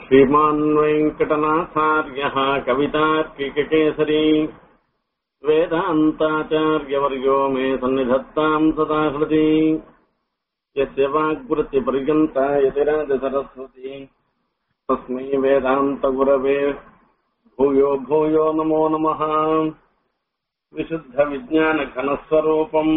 श्रीमान् वेङ्कटनाथार्यः कवितार्किककेसरी वेदान्ताचार्यवर्यो मे सन्निधत्ताम् सदा हृदि यस्य वाग्वृत्तिपर्यन्ता यतिराजसरस्वती तस्मै वेदान्तगुरवे भूयो भूयो नमो नमः विशुद्धविज्ञानघनस्वरूपम्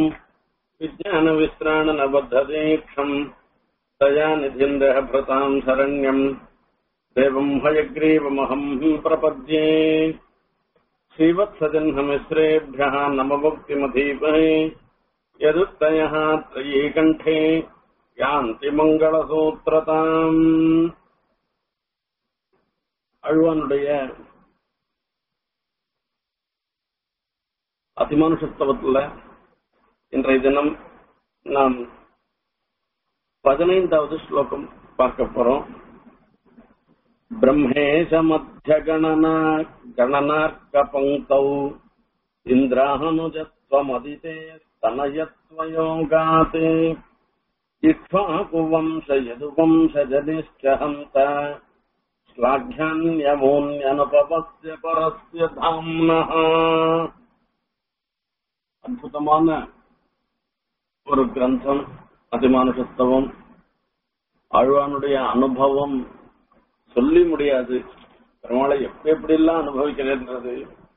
विज्ञानविश्राणनबद्धदीक्षम् दयानिधिम् देहभृताम् शरण्यम् देवम् हयग्रीवमहम् प्रपद्ये श्रीवत्सजह्नमिश्रेभ्यः नमभुक्तिमधीमहे यदुत्तयः त्रयीकण्ठे यान्ति மங்களசூத்திரதாம் அழ்வானுடைய அதிமானுஷத்துவத்துல இன்றைய தினம் நாம் பதினைந்தாவது ஸ்லோகம் பார்க்க போறோம் பிரம்மேஷ மத்திய கணனா கணனார்க்க பங்கௌ இந்திரானுஜத்வமதிதே தனயத்வயோகாத் இக்ஷ்வாகுவம்ச யதுவம்சஜனிஷ்ட ஹந்த ஸ்லாఘ్యాన్యమోన్యనుపవస్య పరస్య ధామ్నః அற்புதமான ஒரு கிரந்தம் அதிமானுஷத்துவம் ஆழ்வானுடைய அனுபவம் சொல்லி முடியாது பெருமாளை எப்படி எப்படி எல்லாம் அனுபவிக்கிறேன்றது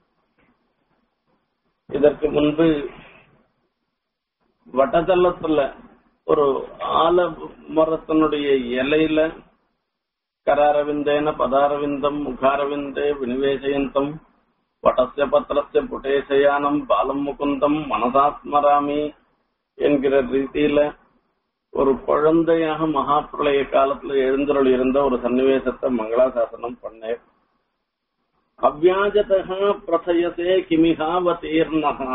இதற்கு முன்பு வட்டத்தள்ளத்துல ஒரு ஆல மரத்தினுடைய இலையில கராரவிந்தேன பதாரவிந்தம் முகாரவிந்தே வினிவேசயந்தம் வட்டஸ்ய பத்திரஸ்ய புட்டேசயானம் பாலம் முகுந்தம் மனதாத்மராமி என்கிற ரீதியில ஒரு குழந்தையாக மகாபிரளய காலத்துல எழுந்தருள் இருந்த ஒரு சன்னிவேசத்தை மங்களாசாசனம் பண்ணேன் அவ்வியாஜதா பிரசயசே கிமிகாவதீர்ணகா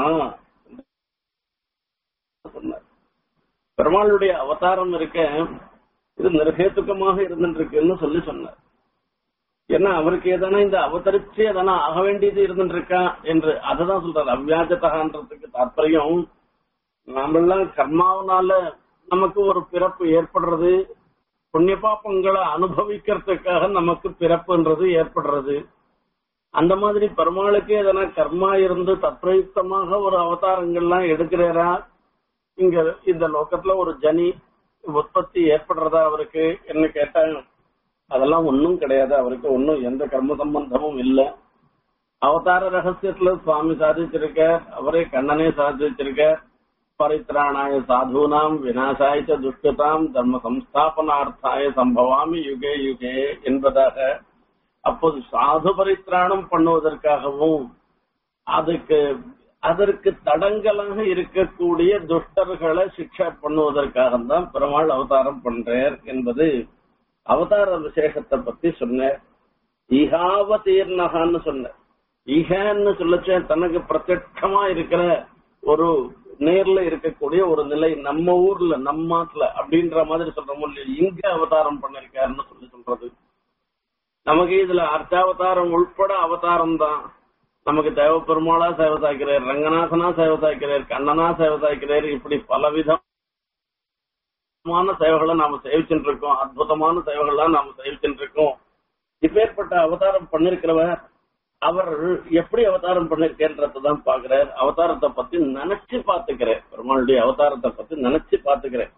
சொன்னார் பெருமாளுடைய அவதாரம் இருக்க இது நிர்ஹேத்துக்கமாக இருந்துருக்குன்னு சொல்லி சொன்னார் ஏன்னா அவருக்கு எதனா இந்த அவதரிச்சு எதனா ஆக வேண்டியது இருந்துருக்கா என்று அததான் சொல்றாரு அவ்வியாஜதகான்றதுக்கு தாற்பயம் நாமெல்லாம் கர்மாவனால நமக்கு ஒரு பிறப்பு ஏற்படுறது புண்ணிய பாப்பங்களை அனுபவிக்கிறதுக்காக நமக்கு பிறப்புன்றது ஏற்படுறது அந்த மாதிரி பெருமாளுக்கு எதனா கர்மா இருந்து தத்ரயுக்தமாக ஒரு அவதாரங்கள்லாம் எடுக்கிறாரா இங்க இந்த லோக்கத்துல ஒரு ஜனி உற்பத்தி ஏற்படுறதா அவருக்கு என்ன கேட்டாங்க அதெல்லாம் ஒன்னும் கிடையாது அவருக்கு ஒன்னும் எந்த கர்ம சம்பந்தமும் இல்லை அவதார ரகசியத்துல சுவாமி சாதிச்சிருக்க அவரே கண்ணனே சாதிச்சிருக்க பரித்ராணாய சாதுனாம் விநாசாய துஷ்டதாம் தர்ம சம்ஸ்தாபனார்த்தாய சம்பவாமி யுகே யுகே என்பதாக அப்போது சாது பரித்ராணம் பண்ணுவதற்காகவும் அதுக்கு அதற்கு தடங்கலாக இருக்கக்கூடிய துஷ்டர்களை சிக்ஷா பண்ணுவதற்காக தான் பெருமாள் அவதாரம் பண்றார் என்பது அவதார விசேஷத்தை பத்தி சொன்னார் ஈகாவதீர்ணகான்னு சொன்ன ஈகன்னு சொல்லச்ச தனக்கு பிரத்யட்சமா இருக்கிற ஒரு நேர்ல இருக்கக்கூடிய ஒரு நிலை நம்ம ஊர்ல நம்ம நாட்டுல அப்படின்ற மாதிரி சொல்றோம் இல்லையா இங்க அவதாரம் பண்ணிருக்காருன்னு சொல்லி சொல்றது நமக்கு இதுல அர்த்தாவதாரம் உள்பட அவதாரம் தான் நமக்கு தேவ பெருமாளா சேவை சாய்க்கிறார் ரங்கநாதனா சேவை சாய்க்கிறார் கண்ணனா சேவை சாய்க்கிறார் இப்படி பலவிதமான சேவைகளை நாம சேவிச்சுட்டு இருக்கோம் அற்புதமான சேவைகள்லாம் நாம சேவிச்சுட்டு இருக்கோம் இப்பேற்பட்ட அவதாரம் பண்ணிருக்கிறவர் அவர் எப்படி அவதாரம் பண்ணிருக்கேன்றதான் பாக்குறார் அவதாரத்தை பத்தி நினைச்சு பாத்துக்கிறேன் பெருமாளுடைய அவதாரத்தை பத்தி நினைச்சு பாத்துக்கிறேன்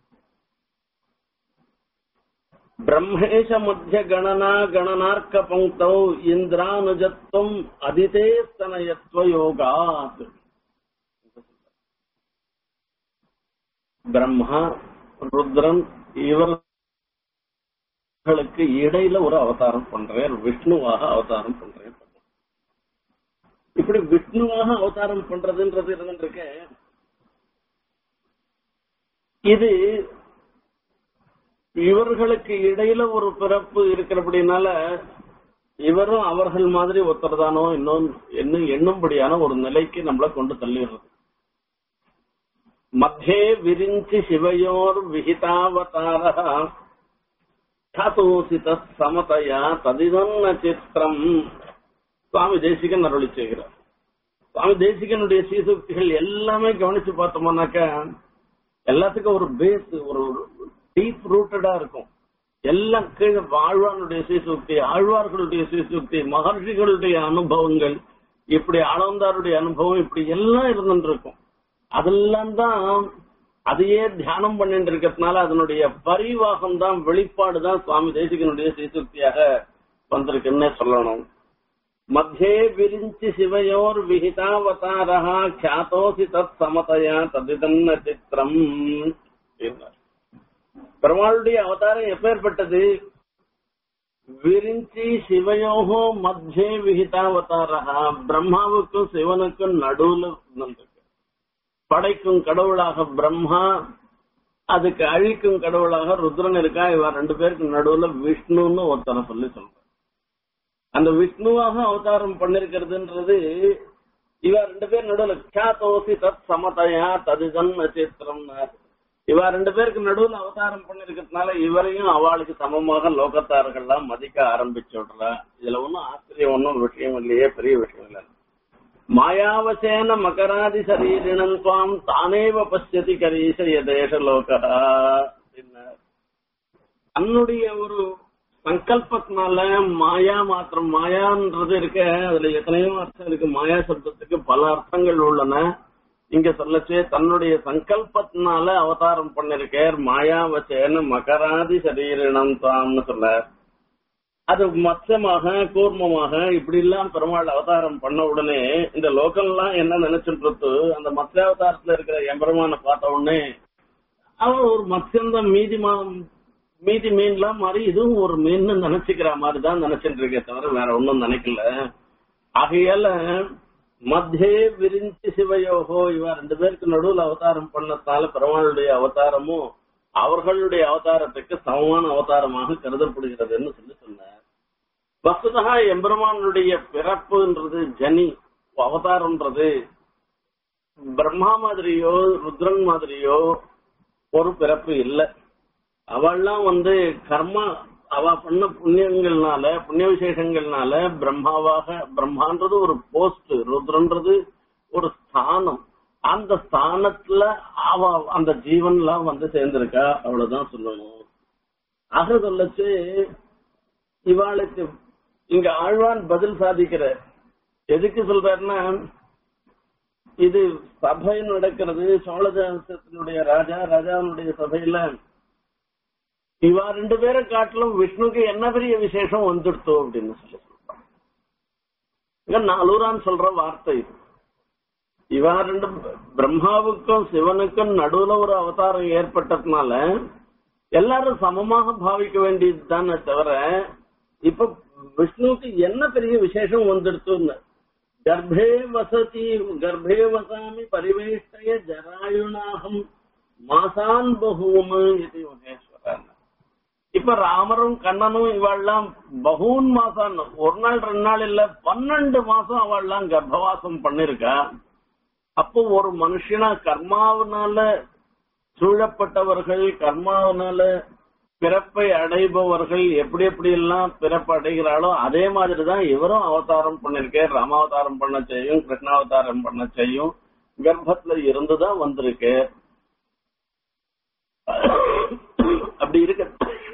பிரம்மேஷ மத்திய கணனா கணனார்க்க பங்கௌ இந்திரானுஜத்துவம் அதிதேஸ்தனயத்துவ யோகாத் பிரம்மா ருத்ரன் இவர்களுக்கு இடையில ஒரு அவதாரம் பண்றேன் விஷ்ணுவாக அவதாரம் பண்றேன் இப்படி விஷ்ணுவாக அவதாரம் பண்றதுன்றது இருந்துருக்க இது இவர்களுக்கு இடையில ஒரு பிறப்பு இருக்கிறபடினால இவரும் அவர்கள் மாதிரி ஒருத்தர் தானோ இன்னும் இன்னும் எண்ணும்படியான ஒரு நிலைக்கு நம்மள கொண்டு தள்ளிடுறது மத்தியே விரிஞ்சி சிவையோர் விஹிதாவதார சாதோசித சமதையா ததிதன்ன சித்திரம் சுவாமி தேசிகன் அருளி செய்கிறார் சுவாமி தேசிகனுடைய சீசுக்திகள் எல்லாமே கவனிச்சு பார்த்தோம்னாக்க எல்லாத்துக்கும் ஒரு பேஸ் ஒரு டீப் ரூட்டடா இருக்கும் எல்லாம் கீழே ஆழ்வானுடைய சீசுக்தி ஆழ்வார்களுடைய சீசுக்தி மகர்ஷிகளுடைய அனுபவங்கள் இப்படி ஆனந்தாருடைய அனுபவம் இப்படி எல்லாம் இருந்துட்டு இருக்கும் அதெல்லாம் தான் அதையே தியானம் பண்ணிட்டு இருக்கிறதுனால அதனுடைய பரிவாகம் தான் வெளிப்பாடு தான் சுவாமி தேசிகனுடைய சீசுக்தியாக வந்திருக்குன்னே சொல்லணும் மத்தியே விரிஞ்சி சிவையோர் விஹிதாவதாரா ख्यातोऽसि தத் சமதயா ததிதன்ன சித்திரம் என்றார். பெருமாளுடைய அவதாரம் எப்பேற்பட்டது விரிஞ்சி சிவயோகோ மத்தியே விஹிதாவதாரா பிரம்மாவுக்கும் சிவனுக்கும் நடுவுல இருந்திருக்கு படைக்கும் கடவுளாக பிரம்மா அதுக்கு அழிக்கும் கடவுளாக ருத்ரன் இருக்கா இவன் ரெண்டு பேருக்கு நடுவுல விஷ்ணுன்னு ஒருத்தனை சொல்லி சொல்ற அந்த விஷ்ணுவாக அவதாரம் பண்ணிருக்கிறதுன்றது இவ ரெண்டு பேர் நடுவுல கியாதோசி தத் சமதயா ததுதன் நட்சத்திரம் இவ ரெண்டு பேருக்கு நடுவுல அவதாரம் பண்ணிருக்கிறதுனால இவரையும் அவளுக்கு சமமாக லோகத்தார்கள்லாம் மதிக்க ஆரம்பிச்சு விடுறா இதுல ஒன்னும் ஆச்சரியம் ஒன்னும் விஷயம் இல்லையே பெரிய விஷயம் இல்லை மாயாவசேன மகராதி சரீரிணம் துவாம் தானேவ பசியதி கரீச யதேஷ லோகா அப்படின்னார் தன்னுடைய ஒரு சங்கல்பத்தினால மாயா மாத்திரம் மாயான்றது இருக்க அதுல எத்தனையோ அர்த்தம் இருக்கு மாயா சப்தத்துக்கு பல அர்த்தங்கள் உள்ளன இங்க சொல்லச்சே தன்னுடைய சங்கல்பத்தினால அவதாரம் பண்ணிருக்கார் மாயாவச்சேன மகராதி சரீரினம் தாம்னு சொல்ல அது மத்சமாக கூர்மமாக இப்படி எல்லாம் பெருமாள் அவதாரம் பண்ண உடனே இந்த லோக்கல்லாம் என்ன நினைச்சுட்டு அந்த மத்ஸ்யாவதாரத்துல இருக்கிற எம்பெருமான பார்த்த உடனே அவன் ஒரு மத்ஸ்யந்தான் மீதி மா மீதி மீன்லாம் மாறி இதுவும் ஒரு மீன் நினைச்சுக்கிற மாதிரி தான் நினைச்சிட்டு இருக்கே தவிர வேற ஒன்னும் நினைக்கல ஆகையால மத்தியே விரிஞ்சி சிவயோகோ இவ ரெண்டு பேருக்கு நடுவில் அவதாரம் பண்ணத்தால பெருமாளுடைய அவதாரமும் அவர்களுடைய அவதாரத்துக்கு சமமான அவதாரமாக கருதப்படுகிறதுன்னு சொல்லி சொன்னார் வசுதா எம்பெருமானுடைய பிறப்புன்றது ஜனி அவதாரம்ன்றது பிரம்மா மாதிரியோ ருத்ரன் மாதிரியோ ஒரு பிறப்பு இல்லை அவள்லாம் வந்து கர்மா அவ பண்ண புண்ணியங்கள்னால புண்ணிய விசேஷங்கள்னால பிரம்மாவாக பிரம்மான்றது ஒரு போஸ்ட் ருத்ரன்றது ஒரு ஸ்தானம் அந்த ஸ்தானத்துல அவ அந்த ஜீவன்லாம் வந்து சேர்ந்திருக்கா அவ்வளவுதான் சொல்லணும் ஆக சொல்லச்சு இவாளுக்கு இங்க ஆழ்வான் பதில் சாதிக்கிற எதுக்கு சொல்றாருன்னா இது சபை நடக்கிறது சோழ தேசத்தினுடைய ராஜா ராஜாவினுடைய சபையில இவா ரெண்டு பேரை காட்டிலும் விஷ்ணுக்கு என்ன பெரிய விசேஷம் வந்துடுத்தோ அப்படின்னு சொல்லி சொல்றான் இங்க நாலூரான் சொல்ற வார்த்தை இது இவா ரெண்டு பிரம்மாவுக்கும் சிவனுக்கும் நடுவுல ஒரு அவதாரம் ஏற்பட்டதுனால எல்லாரும் சமமாக பாவிக்க வேண்டியது தானே தவிர இப்ப விஷ்ணுவுக்கு என்ன பெரிய விசேஷம் வந்துடுத்துன்னு கர்ப்பே வசதி கர்ப்பே வசாமி பரிவேஷ்டய ஜராயுணாகம் மாசான் பகூம் இது மகேஸ்வரன் இப்ப ராமரும் கண்ணனும் இவாள்லாம் பகூன் மாசம் ஒரு நாள் ரெண்டு நாள் இல்ல பன்னெண்டு மாசம் அவள்லாம் கர்ப்பவாசம் பண்ணிருக்கா அப்போ ஒரு மனுஷனா கர்மாவனால சூழப்பட்டவர்கள் கர்மாவனால பிறப்பை அடைபவர்கள் எப்படி எப்படி எல்லாம் பிறப்பு அடைகிறாளோ அதே மாதிரிதான் இவரும் அவதாரம் பண்ணிருக்கேன் ராமாவதாரம் பண்ண செய்யும் கிருஷ்ணாவதாரம் பண்ண செய்யும் கர்ப்பத்துல இருந்துதான் வந்திருக்கு அப்படி இருக்க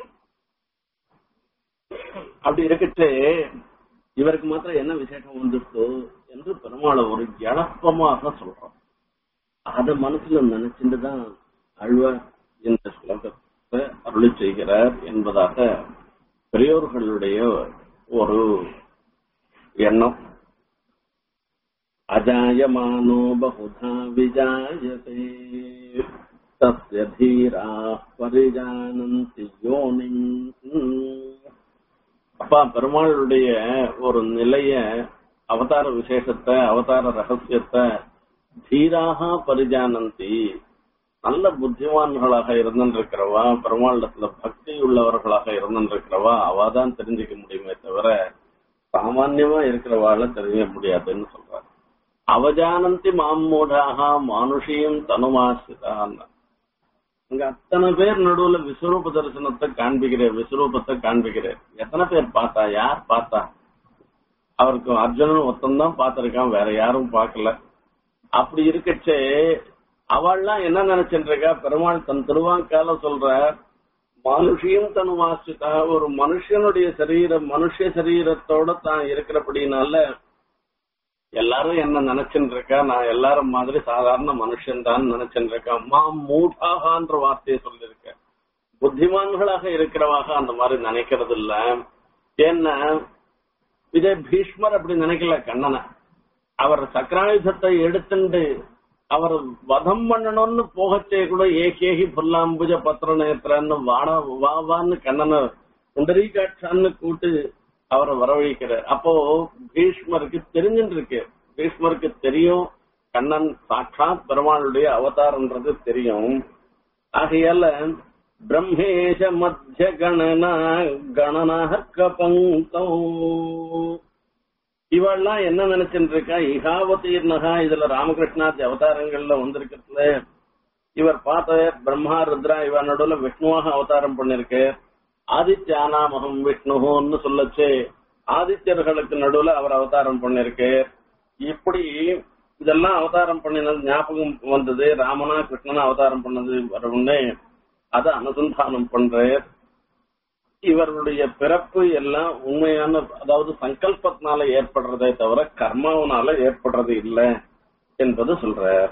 அப்படி இருக்கட்டு இவருக்கு மாத்திரம் என்ன விசேஷம் வந்துருக்கோ என்று பெருமாளை ஒரு எளப்பமாக சொல்றோம் அத மனசுல நினைச்சுட்டு தான் அழ்வார் இந்த ஸ்லோகத்தை அருளி செய்கிறார் என்பதாக பெரியோர்களுடைய ஒரு எண்ணம் அஜாயமானோ பகுதா விஜாயதே தஸ்ய தீரா பரிஜானந்தி யோனிம் அப்பா பெருமாளுடைய ஒரு நிலைய அவதார விசேஷத்தை அவதார ரகசியத்தை தீராக பரிஜானந்தி நல்ல புத்திமான்களாக இருந்திருக்கிறவா பெருமாளிடத்துல பக்தி உள்ளவர்களாக இருந்திருக்கிறவா அவ தான் தெரிஞ்சுக்க முடியுமே தவிர சாமான்யமா இருக்கிறவாள தெரிஞ்சுக்க முடியாதுன்னு சொல்றாரு அவஜானந்தி மாமூடாக மானுஷியும் தனுமாசிதான் இங்க அத்தனை பேர் நடுவுல விஸ்வரூப தரிசனத்தை காண்பிக்கிறேன் விஸ்வரூபத்தை காண்பிக்கிறேன் எத்தனை பேர் பார்த்தா யார் பார்த்தா அவருக்கு அர்ஜுனன் ஒத்தந்தான் பார்த்திருக்கான் வேற யாரும் பார்க்கல அப்படி இருக்கச்சே அவள்லாம் என்ன நினைச்சிட்டு இருக்கா பெருமாள் தன் திருவாங்கால சொல்ற மனுஷியும் தன் வாசித்தா ஒரு மனுஷனுடைய சரீரம் மனுஷ சரீரத்தோட தான் இருக்கிறபடினால எல்லாரும் என்ன நினைச்சுட்டு இருக்கா நான் எல்லாரும் மாதிரி சாதாரண மனுஷன் தான் நினைச்சுட்டு இருக்கேன் மா மூடாகான்ற வார்த்தையை சொல்லியிருக்கேன் புத்திமான்களாக இருக்கிறவாக அந்த மாதிரி நினைக்கிறது இல்ல ஏன்னா இதே பீஷ்மர் அப்படி நினைக்கல கண்ணனை அவர் சக்கராயுதத்தை எடுத்துண்டு அவர் வதம் பண்ணணும்னு போகச்சே கூட ஏகேகி புல்லாம்புஜ பத்திர நேத்திரன்னு வாடா வா வான்னு கண்ணனை புண்டரீகாட்சான்னு கூட்டு அவரை வரவழைக்கிறார் அப்போ பீஷ்மருக்கு தெரிஞ்சுட்டு இருக்கு பீஷ்மருக்கு தெரியும் கண்ணன் சாட்சாத் பெருமாளுடைய அவதாரன்றது தெரியும் ஆகையால பிரம்மேஷ மத்திய கணனா கணனாக பங்கம் இவெல்லாம் என்ன நினைச்சுட்டு இருக்கா இகாவதீர்ணகா இதுல ராமகிருஷ்ணாதி அவதாரங்கள்ல வந்திருக்கிறதுல இவர் பார்த்த பிரம்மா ருத்ரா இவ நடுவுல விஷ்ணுவாக அவதாரம் பண்ணிருக்கு ஆதித்யானாமகம் விஷ்ணுன்னு சொல்லச்சு ஆதித்யர்களுக்கு நடுவுல அவர் அவதாரம் பண்ணிருக்கு இப்படி இதெல்லாம் அவதாரம் பண்ணினது ஞாபகம் வந்தது ராமனா கிருஷ்ணனா அவதாரம் பண்ணது வரும்னு அதை அனுசந்தானம் பண்றார் இவருடைய பிறப்பு எல்லாம் உண்மையான அதாவது சங்கல்பத்தினால ஏற்படுறதே தவிர கர்மாவனால ஏற்படுறது இல்லை என்பது சொல்றார்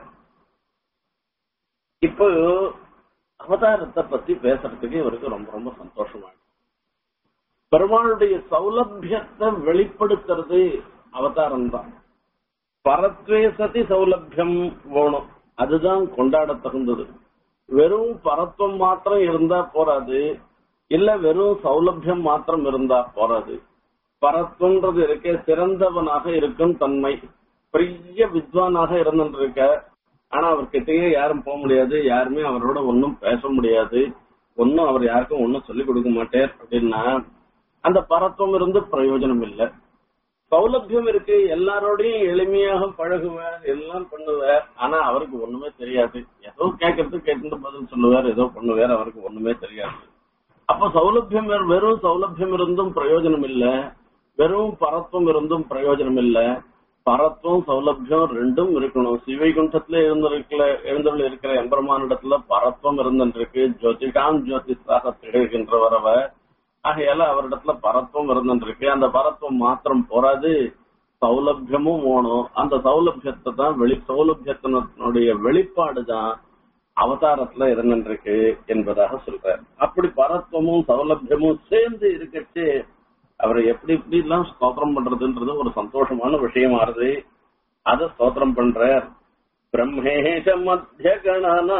இப்போ அவதாரத்தை பத்தி பேசுறதுக்கு இவருக்கு ரொம்ப ரொம்ப சந்தோஷமா இருக்கு. பெருமாளுடைய சௌலபியத்தை வெளிப்படுத்துறது அவதாரம் தான் பரத்வே சதி சௌலபியம் வேணும் அதுதான் கொண்டாட தகுந்தது வெறும் பரத்துவம் மாத்திரம் இருந்தா போறாது இல்ல வெறும் சௌலபியம் மாத்திரம் இருந்தா போறாது பரத்துவன்றது இருக்க சிறந்தவனாக இருக்கும் தன்மை பெரிய வித்வானாக இருந்துருக்க ஆனா அவர்கிட்டயே யாரும் போக முடியாது யாருமே அவரோட ஒன்னும் பேச முடியாது ஒன்னும் அவர் யாருக்கும் ஒன்னும் சொல்லிக் கொடுக்க மாட்டார் அப்படின்னா அந்த பரத்துவம் இருந்து பிரயோஜனம் இல்லை சௌலபியம் இருக்கு எல்லாரோடையும் எளிமையாக பழகுவார் எல்லாம் பண்ணுவார் ஆனா அவருக்கு ஒண்ணுமே தெரியாது ஏதோ கேட்கறது கேட்டு பதில் சொல்லுவார் ஏதோ பண்ணுவார் அவருக்கு ஒண்ணுமே தெரியாது அப்ப சௌலபியம் வெறும் வெறும் சௌலபியம் இருந்தும் பிரயோஜனம் இல்ல வெறும் பரத்துவம் இருந்தும் பிரயோஜனம் இல்ல பரத்துவம் சௌலபியம் ரெண்டும் இருக்கணும் சிவைகுண்டத்துல இருந்திருக்கல எழுந்துள்ள இருக்கிற எம்பெருமானிடத்துல பரத்துவம் இருந்துருக்கு ஜோதிஷாம் ஜோதிஷாக திகழ்கின்ற வரவ ஆகையால அவரிடத்துல பரத்துவம் இருந்துருக்கு அந்த பரத்துவம் மாத்திரம் போராது சௌலபியமும் வேணும் அந்த சௌலபியத்தை தான் வெளி சௌலபியத்தினுடைய வெளிப்பாடு தான் அவதாரத்துல இருந்துருக்கு என்பதாக சொல்றார் அப்படி பரத்துவமும் சௌலபியமும் சேர்ந்து இருக்கச்சு அவரை எப்படி எப்படி எல்லாம் ஸ்தோத்திரம் பண்றதுன்றது ஒரு சந்தோஷமான விஷயமா இருது அத ஸ்தோத்திரம் பண்றார் பிரம்மேஷ மத்திய கணனா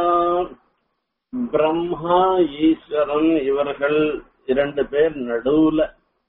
பிரம்மா ஈஸ்வரன் இவர்கள் இரண்டு பேர் நடுவுல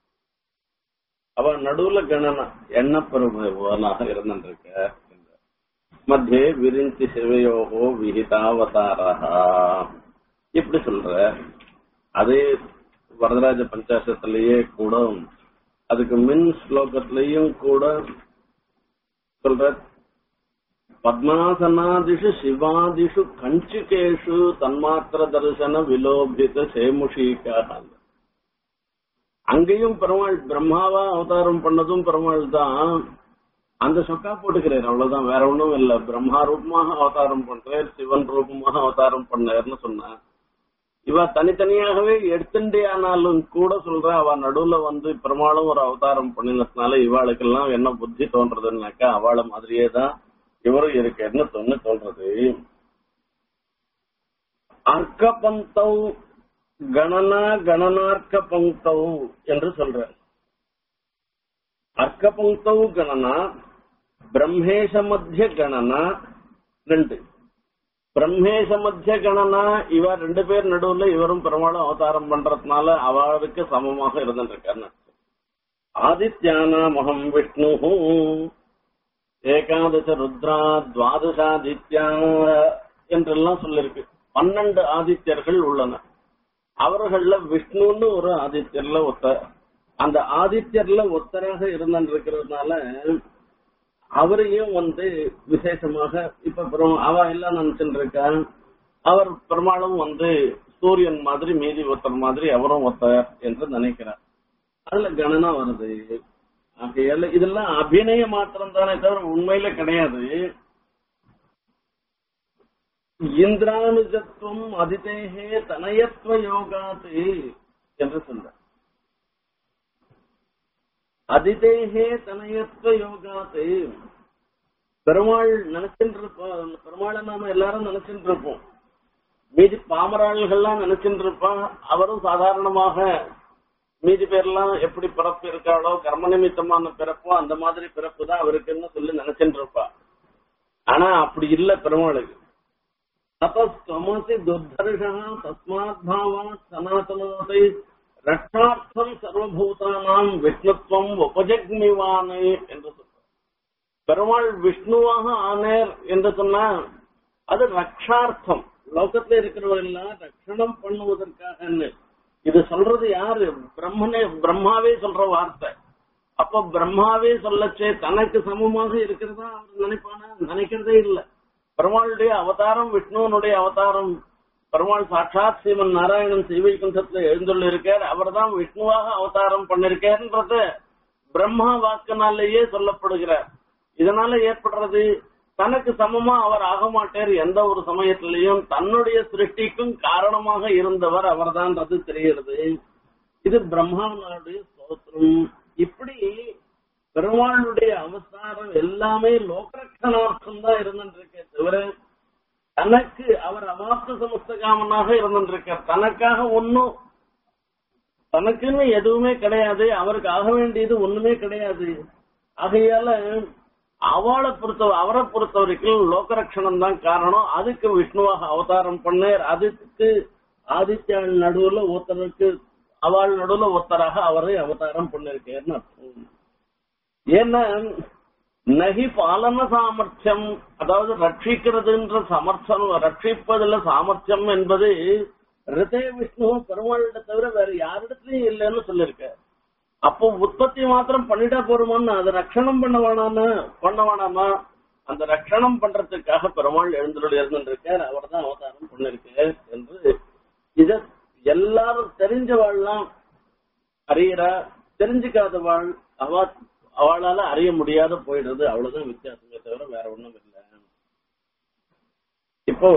அவ நடுவுல கணனா எண்ணப்பெருமானாக இருந்திருக்க மத்திய விரிஞ்சி சிவையோகோ விஹிதாவதாரா இப்படி சொல்ற அதே வரதராஜ பஞ்சாசத்திலேயே கூட அதுக்கு மின் ஸ்லோகத்திலையும் கூட சொல்ற பத்மாசனாதிஷு சிவாதிஷு கஞ்சிகேஷு தன்மாத்திர தரிசன விலோபித சேமுஷீக்காக அங்கேயும் பெருமாள் பிரம்மாவா அவதாரம் பண்ணதும் பெருமாள் தான் அந்த சொக்கா போட்டுக்கிறார் அவ்வளவுதான் வேற ஒண்ணும் இல்ல பிரம்மா ரூபமாக அவதாரம் பண்றார் சிவன் ரூபமாக அவதாரம் பண்ணார்னு சொன்ன இவ தனித்தனியாகவே எடுத்துட்டே ஆனாலும் கூட சொல்ற அவ நடுவுல வந்து பெருமாளும் ஒரு அவதாரம் பண்ணினதுனால இவாளுக்கெல்லாம் என்ன புத்தி தோன்றதுன்னாக்கா அவள மாதிரியே தான் இவரும் இருக்கேன்னு தொன்னு சொல்றது அர்க்க பந்தௌ கணனா கணனார்க்க பங்கௌ என்று சொல்ற அர்க்க பங்கௌ கணனா பிரம்மேஷ மத்திய கணனா ரெண்டு பிரம்மேஷ மத்திய கணனா இவ ரெண்டு பேர் நடுவுல இவரும் பெருமாளும் அவதாரம் பண்றதுனால அவருக்கு சமமாக இருந்துருக்காரு ஆதித்யானாமகம் விஷ்ணு ஏகாதச ருத்ரா துவாதசாதித்யா என்றெல்லாம் சொல்லிருக்கு பன்னெண்டு ஆதித்யர்கள் உள்ளன அவர்கள்ல விஷ்ணுன்னு ஒரு ஆதித்யர்ல ஒருத்தர் அந்த ஆதித்யர்ல ஒருத்தராக இருந்திருக்கிறதுனால அவரையும் வந்து விசேஷமாக இப்ப பெரும் அவ எல்லாம் நினைச்சுட்டு இருக்கா அவர் பெருமாளும் வந்து சூரியன் மாதிரி மீதி ஒருத்தர் மாதிரி அவரும் ஒருத்தர் என்று நினைக்கிறார் அதுல கணனா வருது ஆகையால இதெல்லாம் அபிநய மாத்திரம் தானே தவிர உண்மையில கிடையாது இந்திரானுஜத்துவம் அதிதேகே தனயத்வ யோகாத்து என்று சொல்ற அதிதேகே தனயத்வ யோகாத்து பெருமாள் நினைச்சுட்டு இருப்போம் பெருமாளை நாம எல்லாரும் நினைச்சுட்டு இருப்போம் மீதி பாமராள்கள்லாம் நினைச்சுட்டு இருப்பான் அவரும் சாதாரணமாக மீதி பேர்லாம் எப்படி பிறப்பு இருக்காளோ கர்ம நிமித்தமான பிறப்போ அந்த மாதிரி பிறப்பு தான் அவருக்குன்னு சொல்லி நினைச்சுட்டு இருப்பா ஆனா அப்படி இல்ல பெருமாளுக்கு தபஸ்வமசி துர்தர்ஷா தஸ்மாத் பாவாத் சனாதனோதை ரட்சார்த்தம் சர்வபூதானாம் விஷ்ணுத்வம் உபஜக்மிவானு என்று சொல்ற பெருமாள் விஷ்ணுவாக ஆனேர் என்று சொன்னா அது ரக்ஷார்த்தம் லோகத்துல இருக்கிறவரெல்லாம் ரட்சணம் பண்ணுவதற்காக இது சொல்றது யாரு பிரம்மனே பிரம்மாவே சொல்ற வார்த்தை அப்ப பிரம்மாவே சொல்லச்சே தனக்கு சமமாக இருக்கிறதா அவர் நினைப்பானா நினைக்கிறதே இல்ல பெருமாளுடைய அவதாரம் விஷ்ணுவனுடைய அவதாரம் பெருமாள் சாட்சாத் ஸ்ரீமன் நாராயணன் சீவைகுண்டத்துல எழுந்துள்ள இருக்கார் அவர் தான் விஷ்ணுவாக அவதாரம் பண்ணிருக்காருன்றது பிரம்மா வாக்குனாலேயே சொல்லப்படுகிறார் இதனால ஏற்படுறது தனக்கு சமமா அவர் ஆக மாட்டார் எந்த ஒரு சமயத்திலையும் தன்னுடைய சிருஷ்டிக்கும் காரணமாக இருந்தவர் அவர்தான்றது தெரிகிறது இது பிரம்மாவனுடைய ஸ்தோத்திரம் இப்படி பெருமாளுடைய அவதாரம் எல்லாமே லோகரட்சணார்த்தம் தான் இருந்துருக்கே தவிர தனக்கு அவர் அவாப்த சமஸ்தகாமனாக இருந்துருக்கார் தனக்காக ஒன்னும் தனக்குன்னு எதுவுமே கிடையாது அவருக்கு ஆக வேண்டியது ஒண்ணுமே கிடையாது ஆகையால அவளை பொறுத்த அவரை பொறுத்த வரைக்கும் லோகரட்சணம் தான் காரணம் அதுக்கு விஷ்ணுவாக அவதாரம் பண்ணார் அதுக்கு ஆதித்யாள் நடுவுல ஒருத்தருக்கு அவள் நடுவுல ஒருத்தராக அவரை அவதாரம் பண்ணிருக்கேன்னு அர்த்தம் ஏன்னா நகி பாலன சாமர்த்தியம் அதாவது ரட்சிக்கிறதுன்ற சமர்த்தம் ரட்சிப்பதுல சாமர்த்தியம் என்பது ரிதே விஷ்ணு பெருமாளிட தவிர வேற யாரிடத்துலயும் இல்லைன்னு சொல்லிருக்க அப்போ உற்பத்தி மாத்திரம் பண்ணிட்டா போருமான்னு அதை ரட்சணம் பண்ண வேணாமா பண்ண வேணாமா அந்த ரட்சணம் பண்றதுக்காக பெருமாள் எழுந்துள்ள இருந்திருக்கார் அவர் தான் அவதாரம் பண்ணிருக்கார் என்று இத எல்லாரும் தெரிஞ்சவாள்லாம் அறியறா தெரிஞ்சுக்காதவாள் அவ அவளால அறிய முடியாத போயிடுறது அவ்வளவுதான் வித்தியாசமே தவிர வேற ஒண்ணும் இல்லை இப்போ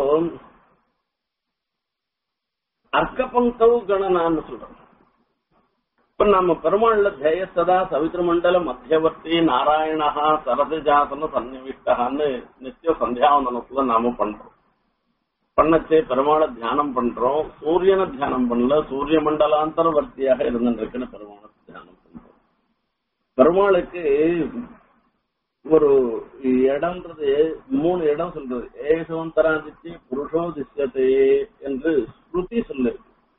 அர்க்க பங்கவு கணனான்னு சொல்றோம் இப்ப நம்ம பெருமாள்ல ஜெயசதா சவித்ர மண்டல மத்தியவர்த்தி நாராயணஹா சரதஜாசன சன்னிவிஷ்டகான்னு நித்திய சந்தியாவந்தனத்துல நாம பண்றோம் பண்ணச்சே பெருமாளை தியானம் பண்றோம் சூரியனை தியானம் பண்ணல சூரிய மண்டலாந்தரவர்த்தியாக இருந்துருக்குன்னு பெருமாளை தியானம் பண்றோம் பெருமாளுக்கு ஒரு இடம்ன்றது மூணு இடம் சொல்றது ஏசோந்தராதித்ய புருஷோ திஷ்யத்தே என்று ஸ்ருதி சொல்லு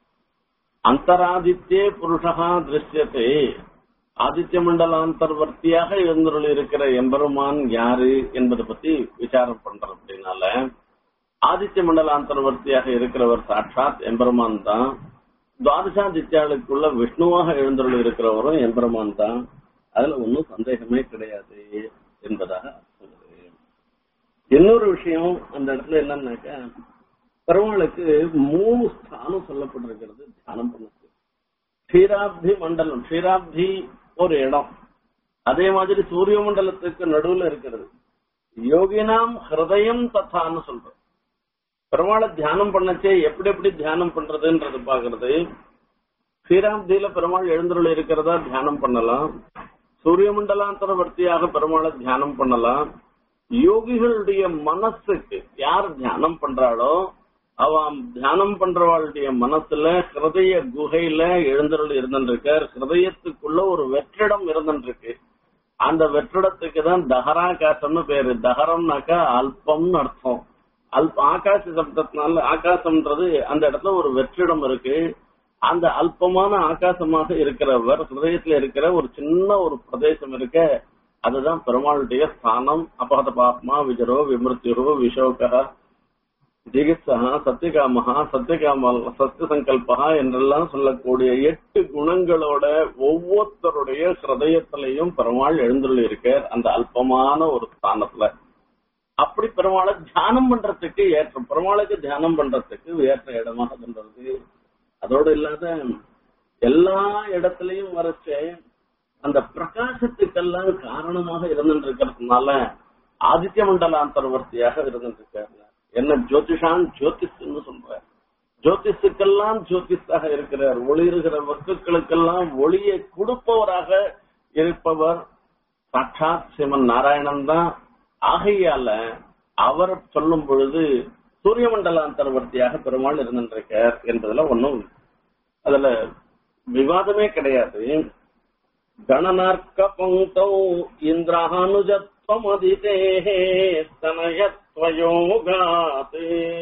அந்தராதித்யே புருஷா திருஷ்யத்தே ஆதித்ய மண்டலாந்தர்வர்த்தியாக இருந்துள்ள இருக்கிற எம்பெருமான் யாரு என்பதை பத்தி விசாரம் பண்றோம் அப்படின்னால ஆதித்ய மண்டலாந்தர்வர்த்தியாக இருக்கிறவர் சாட்சாத் எம்பெருமான் தான் துவாதசாதித்யாளுக்குள்ள விஷ்ணுவாக எழுந்துள்ள இருக்கிறவரும் எம்பெருமான் தான் அதுல ஒன்னும் சந்தேகமே கிடையாது என்பதாக சொல்லுது இன்னொரு விஷயம் அந்த இடத்துல என்னன்னாக்கா பெருமாளுக்கு மூணு ஸ்தானம் சொல்லப்பட்டிருக்கிறது தியானம் பண்ணது க்ஷீராப்தி மண்டலம் க்ஷீராப்தி ஒரு இடம் அதே மாதிரி சூரிய மண்டலத்துக்கு நடுவுல இருக்கிறது யோகினாம் ஹிருதயம் தத்தான்னு சொல்றோம் பெருமாளை தியானம் பண்ணச்சே எப்படி எப்படி தியானம் பண்றதுன்றது பாக்குறது ஸ்ரீராப்தியில பெருமாள் எழுந்துள்ள இருக்கிறதா தியானம் பண்ணலாம் சூரிய மண்டலாந்தரவர்த்தியாக பெருமாளை தியானம் பண்ணலாம் யோகிகளுடைய மனசுக்கு யார் தியானம் பண்றாளோ அவன் தியானம் பண்றவாளுடைய மனசுல ஹிருதய குகையில எழுந்தருள் இருந்துருக்கார் ஹிருதயத்துக்குள்ள ஒரு வெற்றிடம் இருந்துருக்கு அந்த வெற்றிடத்துக்கு தான் தஹராகாசம்னு பேரு தஹரம்னாக்கா அல்பம்னு அர்த்தம் அல்ப ஆகாச சப்தத்தினால ஆகாசம்ன்றது அந்த இடத்துல ஒரு வெற்றிடம் இருக்கு அந்த அல்பமான ஆகாசமாக இருக்கிறவர் ஹிருதயத்துல இருக்கிற ஒரு சின்ன ஒரு பிரதேசம் இருக்க அதுதான் பெருமாளுடைய ஸ்தானம் அபகத பாப்மா விஜரோ விமிருத்தியரோ விஷோகா ஜிகித்சகா சத்தியகாமகா சத்தியகாம சத்திய சங்கல்பா என்றெல்லாம் சொல்லக்கூடிய எட்டு குணங்களோட ஒவ்வொருத்தருடைய ஹிருதயத்திலையும் பெருமாள் எழுந்துள்ள இருக்க அந்த அல்பமான ஒரு ஸ்தானத்துல அப்படி பெருமாளை தியானம் பண்றதுக்கு ஏற்ற பெருமாளுக்கு தியானம் பண்றதுக்கு ஏற்ற இடமாக பண்றது அதோடு இல்லாத எல்லா இடத்துலயும் வரைச்ச அந்த பிரகாசத்துக்கெல்லாம் காரணமாக இருந்துட்டு இருக்கிறதுனால ஆதித்ய மண்டல அந்தர்வர்த்தியாக இருந்துட்டு இருக்காரு என்ன ஜோதிஷான் ஜோதிஷ்னு சொல்ற ஜோதிஷுக்கெல்லாம் ஜோதிஷாக இருக்கிறார் ஒளிருகிற வஸ்துக்களுக்கெல்லாம் ஒளியை கொடுப்பவராக இருப்பவர் சாட்சாத் சிவன் நாராயணன் தான் ஆகையால அவர் சொல்லும் பொழுது சூரிய மண்டலாந்தர்வர்த்தியாக பெருமாள் இருந்திருக்கார் என்பதுல ஒன்னும் அதுல விவாதமே கிடையாது கணனார்க்க பங்கௌ இந்திரானுஜத்வம் அதிதேஹே தனயத்வயோகாத்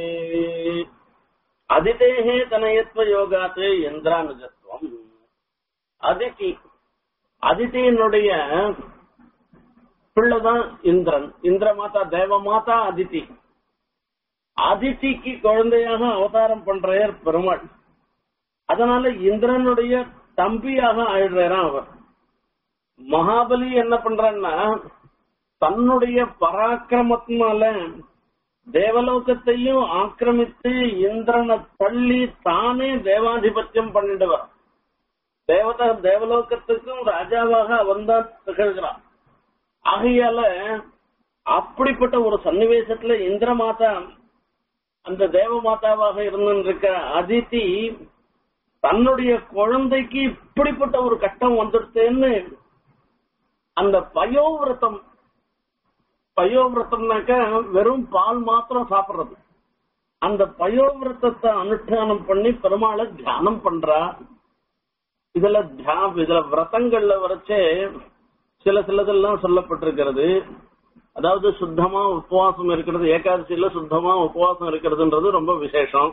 அதிதேஹே தனயத்வயோகாத் இந்திரானுஜத்வம் அதிதி அதிதியினுடைய பிள்ளைதான் இந்திரன் இந்திர மாதா தேவ மாதா அதிதி அதிதிக்கு குழந்தையாக அவதாரம் பண்றார் பெருமாள் அதனால இந்திரனுடைய தம்பியாக ஆயிடுறாராம் அவர் மகாபலி என்ன பண்றான்னா தன்னுடைய பராக்கிரமத்தினால தேவலோகத்தையும் ஆக்கிரமித்து இந்திரனை தள்ளி தானே தேவாதிபத்தியம் பண்ணிடுவார் தேவதா தேவலோகத்துக்கும் ராஜாவாக அவன் தான் திகழ்கிறான் ஆகையால அப்படிப்பட்ட ஒரு சன்னிவேசத்துல இந்திர மாதா அந்த தேவ மாதாவாக இருந்திருக்க அதித்தி தன்னுடைய குழந்தைக்கு இப்படிப்பட்ட ஒரு கட்டம் வந்துடுத்தேன்னு அந்த பயோவிரதம் பயோவிரதம்னாக்க வெறும் பால் மாத்திரம் சாப்பிடுறது அந்த பயோவிரதத்தை அனுஷ்டானம் பண்ணி பெருமாளை தியானம் பண்றா இதுல தியா- இதுல விரதங்கள்ல வரைச்சே சில சிலதெல்லாம் சொல்லப்பட்டிருக்கிறது அதாவது சுத்தமா உபவாசம் இருக்கிறது ஏகாதசியில சுத்தமா உபவாசம் இருக்கிறதுன்றது ரொம்ப விசேஷம்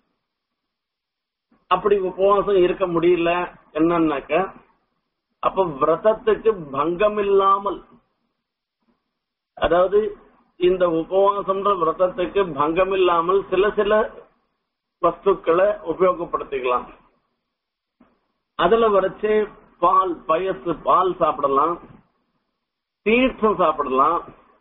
அப்படி உபவாசம் இருக்க முடியல என்னன்னாக்க அப்ப விரதத்துக்கு பங்கம் இல்லாமல் அதாவது இந்த உபவாசம்ன்ற விரதத்துக்கு பங்கம் இல்லாமல் சில சில வஸ்துக்களை உபயோகப்படுத்திக்கலாம் அதுல வரைச்சு பால் பயசு பால் சாப்பிடலாம் தீர்த்தம் சாப்பிடலாம்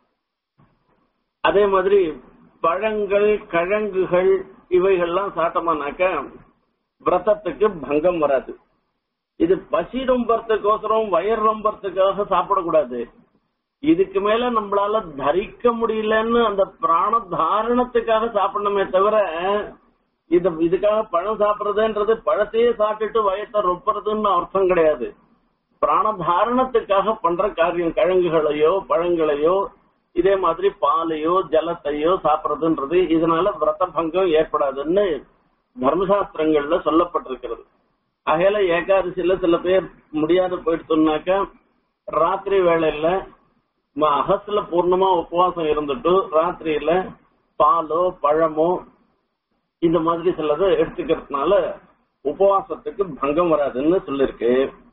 அதே மாதிரி பழங்கள் கிழங்குகள் இவைகள்லாம் சாப்பிட்டோம்னாக்க விரதத்துக்கு பங்கம் வராது இது பசி ரொம்பறதுக்கோசரம் வயர் ரொம்பறதுக்காக சாப்பிடக்கூடாது இதுக்கு மேல நம்மளால தரிக்க முடியலன்னு அந்த பிராண தாரணத்துக்காக சாப்பிடணுமே தவிர இது இதுக்காக பழம் சாப்பிடுறதுன்றது பழத்தையே சாப்பிட்டுட்டு வயத்தை ரொப்புறதுன்னு அர்த்தம் கிடையாது பிராண தாரணத்துக்காக பண்ற காரியம் கிழங்குகளையோ பழங்களையோ இதே மாதிரி பாலையோ ஜலத்தையோ சாப்பிடுறதுன்றது இதனால விரத பங்கம் ஏற்படாதுன்னு தர்மசாஸ்திரங்கள்ல சொல்லப்பட்டிருக்கிறது அகையில ஏகாதசியில சில பேர் முடியாத போயிடுச்சுனாக்கா ராத்திரி வேளையில ம- அகஸ்ல பூர்ணமா உபவாசம் இருந்துட்டு ராத்திரியில பாலோ பழமோ இந்த மாதிரி சிலதை எடுத்துக்கிறதுனால உபவாசத்துக்கு பங்கம் வராதுன்னு சொல்லிருக்கு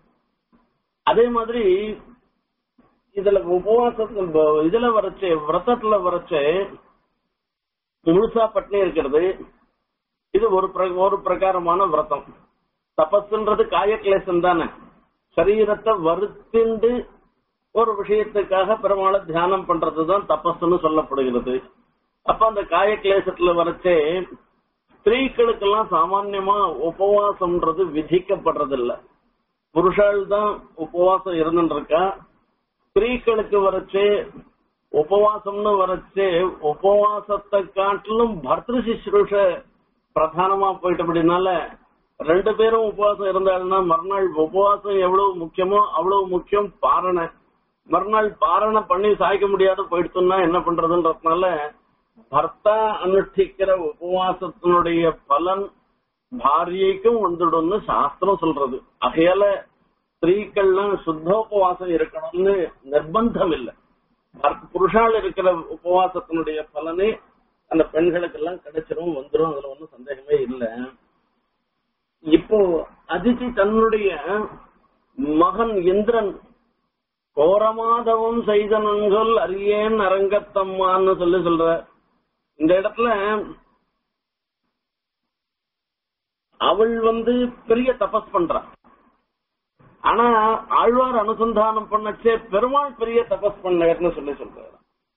அதே மாதிரி இதுல உபவாசத்து இதுல வரைச்சு விரதத்துல வரைச்சு முழுசா பட்னி இருக்கிறது இது ஒரு பிர- ஒரு பிரகாரமான விரதம் தபஸ்ன்றது காயக்லேசம் தானே சரீரத்தை வருத்திண்டு ஒரு விஷயத்துக்காக பெருமாளை தியானம் பண்றதுதான் தபஸ்ன்னு சொல்லப்படுகிறது அப்ப அந்த காயக்லேசத்துல வரைச்சே ஸ்திரீகளுக்கெல்லாம் சாமான்யமா உபவாசம்ன்றது விதிக்கப்படுறது இல்ல புருஷால் தான் உபவாசம் இருந்துட்டு இருக்கா ஸ்திரீகளுக்கு வரைச்சே உபவாசம்னு வரைச்சே உபவாசத்தை காட்டிலும் பர்திரு சிசுருஷ பிரதானமா போயிட்டபடினால ரெண்டு பேரும் உபவாசம் இருந்தாங்கன்னா மறுநாள் உபவாசம் எவ்வளவு முக்கியமோ அவ்வளவு முக்கியம் பாரணை மறுநாள் பாரணை பண்ணி சாய்க்க முடியாத போயிடுச்சுன்னா என்ன பண்றதுன்றதுனால பர்த்தா அனுஷ்டிக்கிற உபவாசத்தினுடைய பலன் பாரியைக்கும் வந்துடும்னு சாஸ்திரம் சொல்றது ஆகையால ஸ்திரீக்கள்லாம் சுத்தோபவாசம் இருக்கணும்னு நிர்பந்தம் இல்லை பர்- புருஷால் இருக்கிற உபவாசத்தினுடைய பலனே அந்த பெண்களுக்கு எல்லாம் கிடைச்சிரும் வந்துரும் அதுல ஒன்றும் சந்தேகமே இல்லை இப்போ அதிதி தன்னுடைய மகன் இந்திரன் கோரமாதவம் செய்த நன்கொல் அரியேன் அரங்கத்தம்மான்னு சொல்லி சொல்ற இந்த இடத்துல அவள் வந்து பெரிய தபஸ் பண்றா ஆனா ஆழ்வார் அனுசந்தானம் பண்ணச்சே பெருமாள் பெரிய தபஸ் பண்ணார்னு சொல்லி சொல்றாரு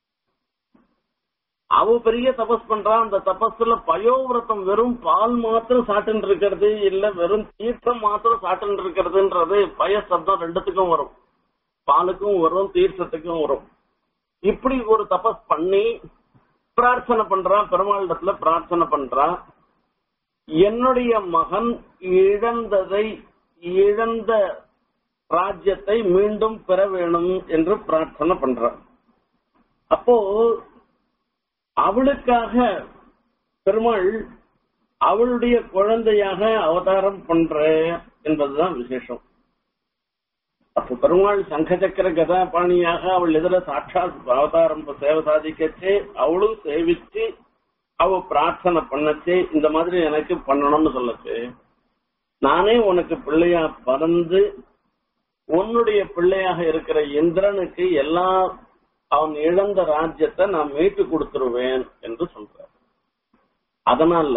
அவ பெரிய தபஸ் பண்றா அந்த தபஸ்ல பயோவிரதம் வெறும் பால் மாத்திரம் சாட்டுன்னு இருக்கிறது இல்ல வெறும் தீர்த்தம் மாத்திரம் சாட்டுன்னு இருக்கிறதுன்றது பய சப்தம் ரெண்டுத்துக்கும் வரும் பாலுக்கும் வரும் தீர்த்தத்துக்கும் வரும் இப்படி ஒரு தபஸ் பண்ணி பிரார்த்தனை பண்றான் பெருமாளிடத்துல பிரார்த்தனை பண்றான் என்னுடைய மகன் இழந்ததை இழந்த ராஜ்யத்தை மீண்டும் பெற வேணும் என்று பிரார்த்தனை பண்றான் அப்போ அவளுக்காக பெருமாள் அவளுடைய குழந்தையாக அவதாரம் பண்ற என்பதுதான் விசேஷம் அப்ப பெருமாள் சங்க சக்கர கதாபாணியாக அவள் எதிர சாட்சாத் அவதாரம் சேவை சாதிக்கச்சு அவளும் சேவிச்சு அவ பிரார்த்தனை பண்ணச்சு இந்த மாதிரி எனக்கு பண்ணணும்னு சொல்லச்சு நானே உனக்கு பிள்ளையா பறந்து உன்னுடைய பிள்ளையாக இருக்கிற இந்திரனுக்கு எல்லா அவன் இழந்த ராஜ்யத்தை நான் மீட்டு கொடுத்துருவேன் என்று சொல்றார் அதனால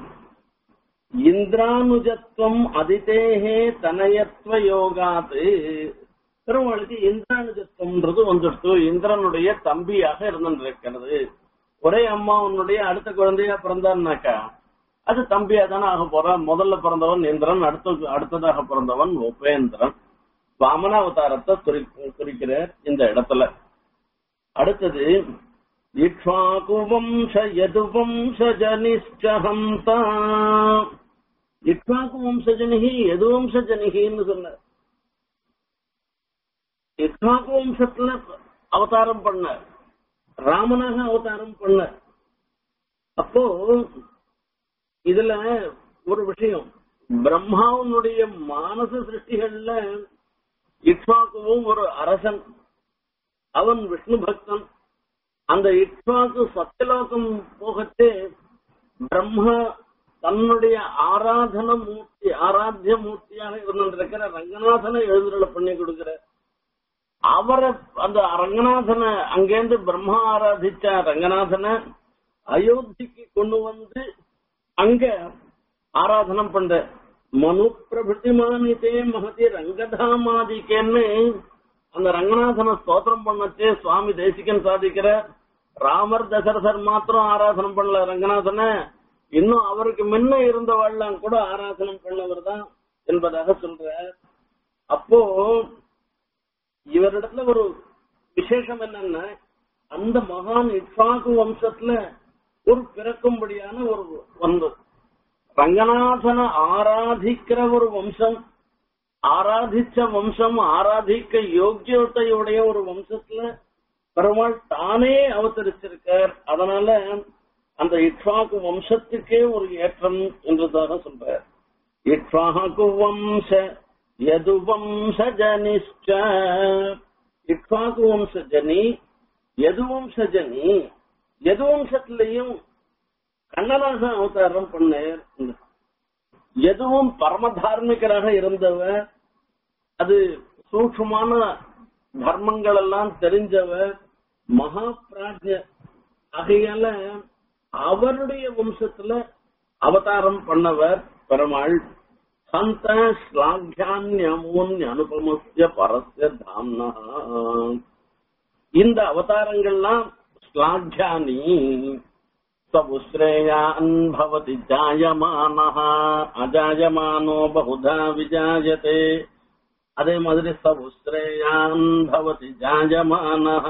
இந்திரானுஜத்துவம் அதிதேகே தனயத்வ யோகாது பெருமாளுக்கு இந்திரானுஜத்துவம்ன்றது வந்துடுத்து இந்திரனுடைய தம்பியாக இருந்திருக்கிறது ஒரே அம்மா உன்னுடைய அடுத்த குழந்தையா பிறந்தான்னாக்கா அது தம்பியா தானே ஆக போறான் முதல்ல பிறந்தவன் இந்திரன் அடுத்த அடுத்ததாக பிறந்தவன் உபேந்திரன் வாமனாவதாரத்தை குறி- குறிக்கிறார் இந்த இடத்துல அடுத்தது இக்ஷ்வாகு வம்ச யது வம்சஜனிஷ்டஹந்தா இக்ஷ்வாகு வம்சஜனிகி எது வம்சஜனிகின்னு சொன்னார் இக்ஷ்வாகு வம்சத்துல அவதாரம் பண்ண ராமனாக அவதாரம் பண்ண அப்போ இதுல ஒரு விஷயம் பிரம்மாவனுடைய மானச சிருஷ்டிகள்ல இக்ஷ்வாக்குவும் ஒரு அரசன் அவன் விஷ்ணு பக்தன் அந்த இக்ஷ்வாக்கு சத்தியலோகம் போகத்தே பிரம்மா தன்னுடைய ஆராதன மூர்த்தி ஆராத்திய மூர்த்தியாக இருந்திருக்கிற ரங்கநாதனை எழுதுதல பண்ணி கொடுக்கிற அவரை அந்த ரங்கநாதனை அங்கேருந்து பிரம்மா ஆராதிச்ச ரங்கநாதனை அயோத்திக்கு கொண்டு வந்து அங்க ஆராதனம் பண்ற மனு பிரபிருத்திமானித்தே மகதி ரங்கதாமாதிக்கேன்னு அந்த ரங்கநாதனை ஸ்தோத்திரம் பண்ணச்சே சுவாமி தேசிகன் சாதிக்கிற ராமர் தசரதர் மாத்திரம் ஆராதனம் பண்ணல ரங்கநாதனை இன்னும் அவருக்கு முன்ன இருந்தவாழ்லாம் கூட ஆராதனம் பண்ணவர் தான் என்பதாக சொல்ற அப்போ இவரிடத்துல ஒரு விசேஷம் என்னன்னா அந்த மகான் இட்சாகு வம்சத்துல ஒரு பிறக்கும்படியான ஒரு வந்து ரங்கநாதனை ஆராதிக்கிற ஒரு வம்சம் ஆராதிச்ச வம்சம் ஆராதிக்க யோக்கியத்தையுடைய ஒரு வம்சத்துல பெருமாள் தானே அவதரிச்சிருக்கார் அதனால அந்த இட்வாக்கு வம்சத்துக்கே ஒரு ஏற்றம் என்றதாக சொல்றார் இட்வாக்கு வம்ச எது வம்சஜனிஷ்ட இட்வாக்கு வம்சஜனி எது வம்சஜனி எது வம்சத்திலையும் கண்ணனாக அவதாரம் பண்ணார் எதுவும் பரம தார்மிகராக இருந்தவர் அது சூட்சமான தர்மங்கள் எல்லாம் தெரிஞ்சவர் மகா பிராஜ்ய ஆகையால அவருடைய வம்சத்துல அவதாரம் பண்ணவர் பெருமாள் சந்த ஸ்லாகியான்யமூன்ய அனுபமஸ்ய பரஸ்ய தாம்னா இந்த அவதாரங்கள்லாம் ஸ்லாகியானி समुश्रेयान् भवति जायमानः अजायमानो बहुधा विजायते அதே மாதிரி சவுஸ்ரேயான் பவதி ஜாயமானஹ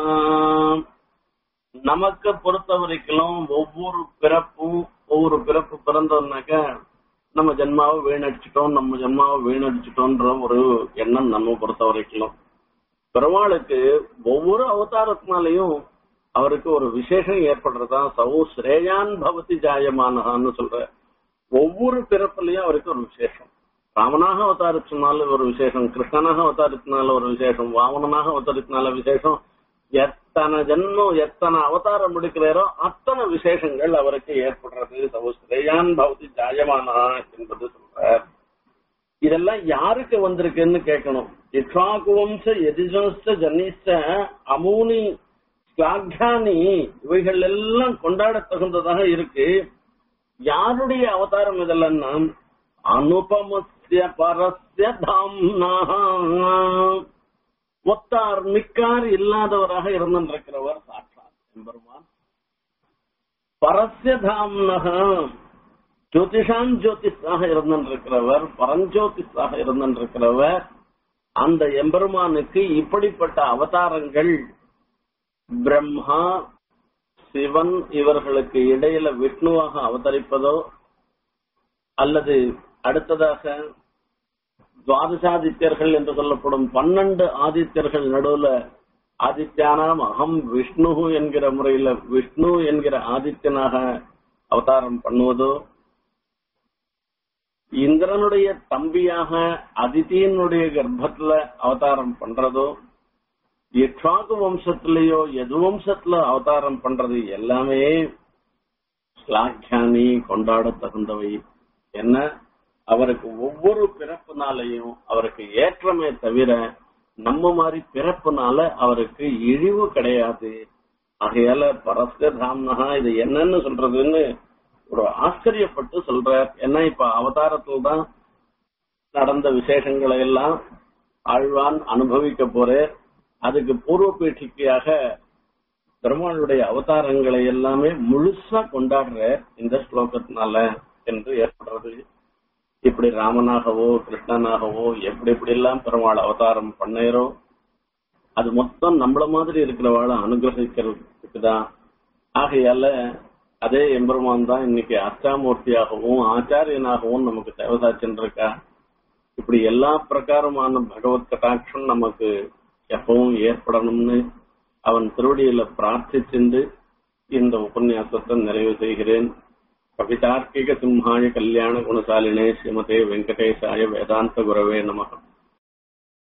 நமக்கு பொறுத்த வரைக்கும் ஒவ்வொரு பிறப்பும் ஒவ்வொரு பிறப்பு பிறந்தோம்னாக்க நம்ம ஜென்மாவை வீணடிச்சிட்டோம் நம்ம ஜென்மாவை வீணடிச்சிட்டோன்ற ஒரு எண்ணம் நம்ம பொறுத்த வரைக்கும் பெருமாளுக்கு ஒவ்வொரு அவதாரத்தினாலையும் அவருக்கு ஒரு விசேஷம் ஏற்படுறதா சவு ஸ்ரேயான் பவதி ஜாயமானஹான்னு சொல்ற ஒவ்வொரு பிறப்புலயும் அவருக்கு ஒரு விசேஷம் ராமனாக அவதாரிச்சனால ஒரு விசேஷம் கிருஷ்ணனாக அவதாரிச்சனால ஒரு விசேஷம் வாமனனாக அவதாரிச்சனால விசேஷம் எத்தனை ஜென்மம் எத்தனை அவதாரம் எடுக்கிறாரோ அத்தனை விசேஷங்கள் அவருக்கு ஏற்படுறது சவு ஸ்ரேயான் பவதி ஜாயமானஹா என்பது சொல்றார் இதெல்லாம் யாருக்கு வந்திருக்குன்னு கேட்கணும் இட்வாகு வம்ச எதிஜோஸ்ட ஜனிஷ்ட அமூனி ஸ்லாக்யானி இவைகள் எல்லாம் கொண்டாட தகுந்ததாக இருக்கு யாருடைய அவதாரம் இதெல்லாம் அனுபமஸ்ய பரஸ்ய தாம்னா ஒத்தார் மிக்கார் இல்லாதவராக இருந்திருக்கிறவர் சாட்சாத் எம்பெருமான் பரஸ்ய தாம்னக ஜோதிஷான் ஜோதிஷாக இருந்திருக்கிறவர் பரஞ்சோதிஷாக இருந்திருக்கிறவர் அந்த எம்பெருமானுக்கு இப்படிப்பட்ட அவதாரங்கள் பிரம்மா சிவன் இவர்களுக்கு இடையில விஷ்ணுவாக அவதரிப்பதோ அல்லது அடுத்ததாக துவாதசாதித்யர்கள் என்று சொல்லப்படும் பன்னெண்டு ஆதித்யர்கள் நடுவுல ஆதித்யானாம் அகம் விஷ்ணு என்கிற முறையில விஷ்ணு என்கிற ஆதித்யனாக அவதாரம் பண்ணுவதோ இந்திரனுடைய தம்பியாக அதிதியினுடைய கர்ப்பத்துல அவதாரம் பண்றதோ இக்ஷாக்கு வம்சத்திலேயோ எது வம்சத்துல அவதாரம் பண்றது எல்லாமே ஸ்லாக்கியானி கொண்டாட தகுந்தவை என்ன அவருக்கு ஒவ்வொரு பிறப்புனாலையும் அவருக்கு ஏற்றமே தவிர நம்ம மாதிரி பிறப்புனால அவருக்கு இழிவு கிடையாது ஆகையால பரஸ்கதாம்னஹா இது என்னன்னு சொல்றதுன்னு ஒரு ஆச்சரியப்பட்டு சொல்றார் ஏன்னா இப்ப அவதாரத்துல தான் நடந்த விசேஷங்களை எல்லாம் ஆழ்வான் அனுபவிக்க போறேன் அதுக்கு பூர்வ பீட்டிக்கையாக பெருமாளுடைய அவதாரங்களை எல்லாமே முழுசா கொண்டாடுற இந்த ஸ்லோகத்தினால என்று ஏற்படுறது இப்படி ராமனாகவோ கிருஷ்ணனாகவோ எப்படி எப்படி எல்லாம் பெருமாள் அவதாரம் பண்ணேரோ அது மொத்தம் நம்மள மாதிரி இருக்கிறவாளை அனுகிரகிக்கிறதுக்கு தான் ஆகையால அதே எம்பெருமான் தான் இன்னைக்கு அஷ்டாமூர்த்தியாகவும் ஆச்சாரியனாகவும் நமக்கு தேவதாச்சன்றிருக்கா இப்படி எல்லா பிரகாரமான பகவத் கட்டாட்சம் நமக்கு எப்பவும் ஏற்படணும்னு அவன் திருவடியில பிரார்த்திச்சுண்டு இந்த உபன்யாசத்தை நிறைவு செய்கிறேன் கவிதார்க்கிக சிம்ஹாய கல்யாண குணசாலினே ஸ்ரீமதே வெங்கடேசாய வேதாந்த குரவே நமகம்